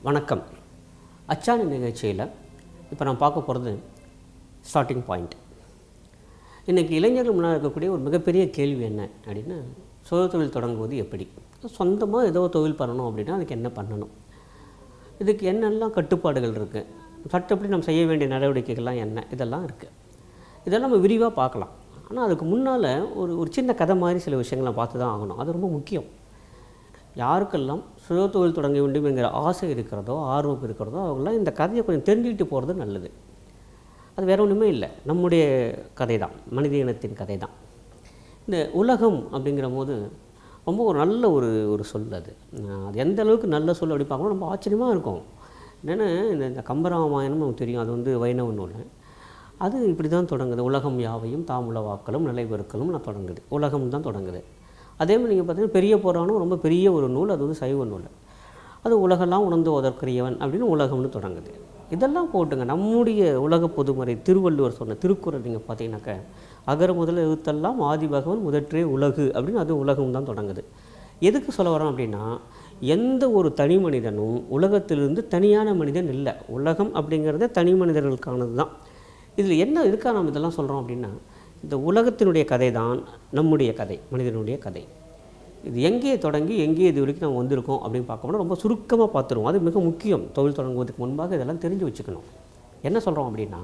வணக்கம் அச்சாணி நிகழ்ச்சியில் இப்போ நான் பார்க்க போகிறது ஸ்டார்டிங் பாயிண்ட் இன்றைக்கி இளைஞர்கள் முன்னால் இருக்கக்கூடிய ஒரு மிகப்பெரிய கேள்வி என்ன அப்படின்னா சுய தொழில் தொடங்குவது எப்படி சொந்தமாக ஏதோ தொழில் பண்ணணும் அப்படின்னா அதுக்கு என்ன பண்ணணும் இதுக்கு என்னெல்லாம் கட்டுப்பாடுகள் இருக்குது சட்டப்படி நம்ம செய்ய வேண்டிய நடவடிக்கைகள்லாம் என்ன இதெல்லாம் இருக்குது இதெல்லாம் நம்ம விரிவாக பார்க்கலாம் ஆனால் அதுக்கு முன்னால் ஒரு ஒரு சின்ன கதை மாதிரி சில விஷயங்களை பார்த்து தான் ஆகணும் அது ரொம்ப முக்கியம் யாருக்கெல்லாம் சுய தொழில் தொடங்க வேண்டும் என்கிற ஆசை இருக்கிறதோ ஆர்வம் இருக்கிறதோ அவங்களாம் இந்த கதையை கொஞ்சம் தெரிஞ்சுக்கிட்டு போகிறது நல்லது அது வேற ஒன்றுமே இல்லை நம்முடைய கதை தான் மனித இனத்தின் கதை தான் இந்த உலகம் அப்படிங்கிற போது ரொம்ப ஒரு நல்ல ஒரு ஒரு சொல் அது அஹ் அது எந்த அளவுக்கு நல்ல சொல் அப்படி பார்க்கணும் ரொம்ப ஆச்சரியமாக இருக்கும் என்னென்னா இந்த இந்த கம்பராமாயணம் நமக்கு தெரியும் அது வந்து வைணவ நூல் அது இப்படி தான் தொடங்குது உலகம் யாவையும் தாமுல வாக்களும் நிலைபெருக்களும் நான் தொடங்குது உலகம் தான் தொடங்குது அதே மாதிரி நீங்கள் பார்த்தீங்கன்னா பெரிய புராணம் ரொம்ப பெரிய ஒரு நூல் அது வந்து சைவ நூல் அது உலகெல்லாம் உணர்ந்து ஓதற்கரியவன் அப்படின்னு உலகம்னு தொடங்குது இதெல்லாம் போட்டுங்க நம்முடைய உலக பொதுமறை திருவள்ளுவர் சொன்ன திருக்குறள் நீங்கள் பார்த்தீங்கன்னாக்க அகர முதல் எழுத்தெல்லாம் ஆதி பகவன் முதற்றே உலகு அப்படின்னு அது உலகம் தான் தொடங்குது எதுக்கு சொல்ல வரோம் அப்படின்னா எந்த ஒரு தனி மனிதனும் உலகத்திலிருந்து தனியான மனிதன் இல்லை உலகம் அப்படிங்கிறதே தனி மனிதர்களுக்கானது தான் இதில் என்ன இருக்கா நம்ம இதெல்லாம் சொல்கிறோம் அப்படின்னா இந்த உலகத்தினுடைய கதை தான் நம்முடைய கதை மனிதனுடைய கதை இது எங்கே தொடங்கி எங்கே இது வரைக்கும் நம்ம வந்திருக்கோம் அப்படின்னு பார்க்கணும்னா ரொம்ப சுருக்கமாக பார்த்துருவோம் அது மிக முக்கியம் தொழில் தொடங்குவதற்கு முன்பாக இதெல்லாம் தெரிஞ்சு வச்சுக்கணும் என்ன சொல்கிறோம் அப்படின்னா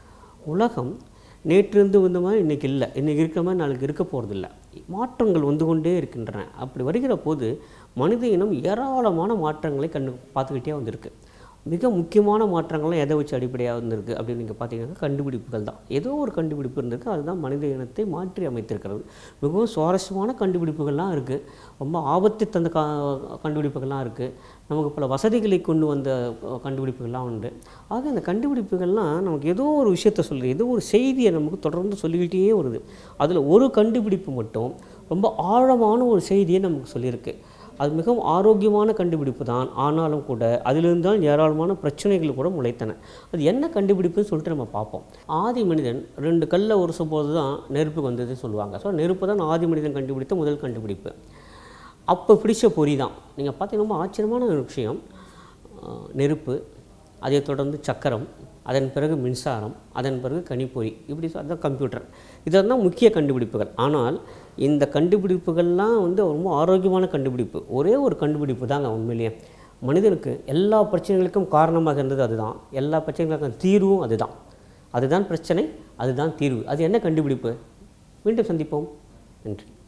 உலகம் நேற்றிருந்து வந்த மாதிரி இன்றைக்கி இல்லை இன்றைக்கி இருக்கிற மாதிரி நாளைக்கு இருக்க போகிறதில்ல மாற்றங்கள் வந்து கொண்டே இருக்கின்றன அப்படி வருகிற போது மனித இனம் ஏராளமான மாற்றங்களை கண்டு பார்த்துக்கிட்டே வந்திருக்கு மிக முக்கியமான மாற்றங்கள்லாம் எதை வச்சு அடிப்படையாக வந்திருக்கு அப்படின்னு நீங்கள் பார்த்தீங்கன்னா கண்டுபிடிப்புகள் தான் ஏதோ ஒரு கண்டுபிடிப்பு இருந்திருக்கு அதுதான் மனித இனத்தை மாற்றி அமைத்திருக்கிறது மிகவும் சுவாரஸ்யமான கண்டுபிடிப்புகள்லாம் இருக்குது ரொம்ப ஆபத்தை தந்த கா கண்டுபிடிப்புகள்லாம் இருக்குது நமக்கு பல வசதிகளை கொண்டு வந்த அஹ், கண்டுபிடிப்புகள்லாம் உண்டு ஆக இந்த கண்டுபிடிப்புகள்லாம் நமக்கு ஏதோ ஒரு விஷயத்தை சொல்லுது ஏதோ ஒரு செய்தியை நமக்கு தொடர்ந்து சொல்லிக்கிட்டே வருது அதில் ஒரு கண்டுபிடிப்பு மட்டும் ரொம்ப ஆழமான ஒரு செய்தியை நமக்கு சொல்லியிருக்கு அது மிகவும் ஆரோக்கியமான கண்டுபிடிப்பு தான் ஆனாலும் கூட அதிலிருந்து தான் ஏராளமான பிரச்சனைகள் கூட முளைத்தன அது என்ன கண்டுபிடிப்புன்னு சொல்லிட்டு நம்ம பார்ப்போம் ஆதி மனிதன் ரெண்டு கல்லை உரசும் போது தான் நெருப்பு வந்ததுன்னு சொல்லுவாங்க ஸோ நெருப்பு தான் ஆதி மனிதன் கண்டுபிடித்த முதல் கண்டுபிடிப்பு அப்போ பிடிச்ச பொறி தான் நீங்கள் பார்த்தீங்கன்னா ரொம்ப ஆச்சரியமான ஒரு விஷயம் அஹ், நெருப்பு அதைத் தொடர்ந்து சக்கரம் அதன் பிறகு மின்சாரம் அதன் பிறகு கணிப்பொறி இப்படி சொ- அதுதான் கம்ப்யூட்டர் இதெல்லாம் முக்கிய கண்டுபிடிப்புகள் ஆனால் இந்த கண்டுபிடிப்புகள்லாம் வந்து ரொம்ப ஆரோக்கியமான கண்டுபிடிப்பு ஒரே ஒரு கண்டுபிடிப்பு தாங்க உண்மையிலேயே மனிதனுக்கு எல்லா பிரச்சனைகளுக்கும் காரணமாக இருந்தது அதுதான் எல்லா பிரச்சனைகளுக்கும் தீர்வும் அதுதான் அதுதான் பிரச்சனை அதுதான் தீர்வு அது என்ன கண்டுபிடிப்பு மீண்டும் சந்திப்போம் நன்றி